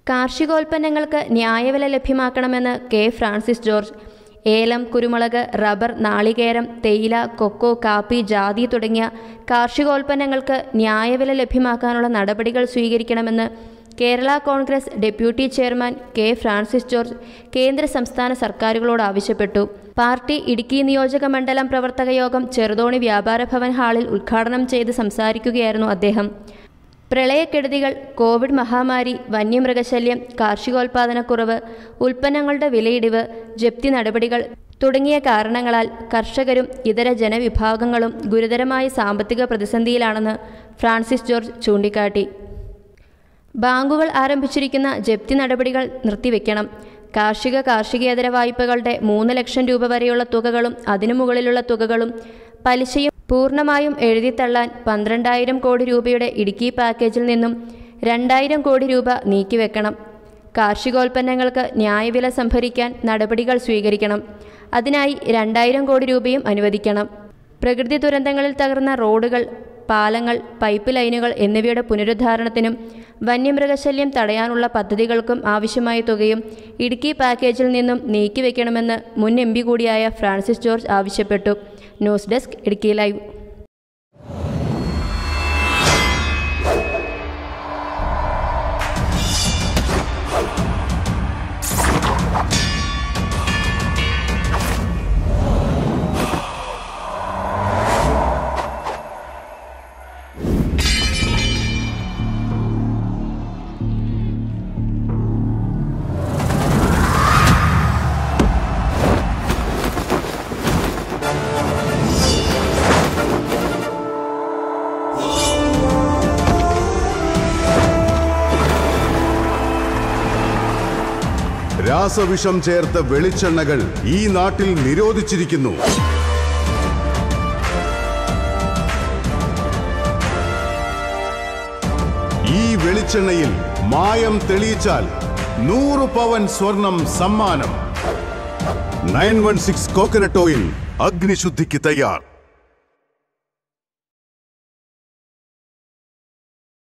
കാർഷികോൽപ്പന്നങ്ങൾക്ക് ന്യായവില ലഭ്യമാക്കണമെന്ന് K Francis George ഏലം കുരുമുളക് റബ്ബർ നാളികേരം തേയില കൊക്കോ കാപ്പി ജാതി തുടങ്ങിയ കാർഷികോൽപ്പന്നങ്ങൾക്ക് ന്യായവില ലഭ്യമാക്കാനുള്ള നടപടികൾ സ്വീകരിക്കണമെന്ന് Kerala Congress deputy chairman K Francis George കേന്ദ്ര സംസ്ഥാന സർക്കാരുകളോട് ആവശ്യപ്പെട്ടു പാർട്ടി ഇടുക്കി നിയോജക മണ്ഡലം പ്രവർത്തക യോഗം ചെറുതോണി വ്യാപാര ഭവൻ ഹാളിൽ ഉദ്ഘാടനം ചെയ്ത് സംസാരിക്കുകയായിരുന്നു അദ്ദേഹം പ്രളയക്കെടുതികൾ കോവിഡ് മഹാമാരി വന്യമൃഗശല്യം കാർഷികോൽപാദനക്കുറവ് ഉൽപ്പന്നങ്ങളുടെ വിലയിടിവ് ജപ്തി നടപടികൾ തുടങ്ങിയ കാരണങ്ങളാൽ കർഷകരും ഇതര ജനവിഭാഗങ്ങളും ഗുരുതരമായ സാമ്പത്തിക പ്രതിസന്ധിയിലാണെന്ന് ഫ്രാൻസിസ് ജോർജ് ചൂണ്ടിക്കാട്ടി ബാങ്കുകൾ ആരംഭിച്ചിരിക്കുന്ന ജപ്തി നടപടികൾ നിർത്തിവെക്കണം കാർഷിക കാർഷികേതര വായ്പകളുടെ മൂന്ന് ലക്ഷം രൂപ വരെയുള്ള തുകകളും അതിനു മുകളിലുള്ള തുകകളും പലിശയും പൂർണ്ണമായും എഴുതിത്തള്ളാൻ പന്ത്രണ്ടായിരം കോടി രൂപയുടെ ഇടുക്കി പാക്കേജിൽ നിന്നും രണ്ടായിരം കോടി രൂപ നീക്കിവെക്കണം കാർഷികോൽപ്പന്നങ്ങൾക്ക് ന്യായവില സംഭരിക്കാൻ നടപടികൾ സ്വീകരിക്കണം അതിനായി രണ്ടായിരം കോടി രൂപയും അനുവദിക്കണം പ്രകൃതി ദുരന്തങ്ങളിൽ തകർന്ന റോഡുകൾ പാലങ്ങൾ പൈപ്പ് ലൈനുകൾ എന്നിവയുടെ പുനരുദ്ധാരണത്തിനും വന്യമൃഗശല്യം തടയാനുള്ള പദ്ധതികൾക്കും ആവശ്യമായ തുകയും ഇടുക്കി പാക്കേജിൽ നിന്നും നീക്കിവെക്കണമെന്ന് മുൻ എം പി കൂടിയായ ഫ്രാൻസിസ് ജോർജ് ആവശ്യപ്പെട്ടു ന്യൂസ് ഡെസ്ക് ഇടുക്കി ലൈവ് രാസവിഷം ചേർത്ത വെളിച്ചെണ്ണകൾ ഈ നാട്ടിൽ നിരോധിച്ചിരിക്കുന്നു ഈ വെളിച്ചെണ്ണയിൽ മായം തെളിയിച്ചാൽ നൂറ് പവൻ സ്വർണം സമ്മാനം nine one six coconut oil അഗ്നിശുദ്ധിക്ക് തയ്യാർ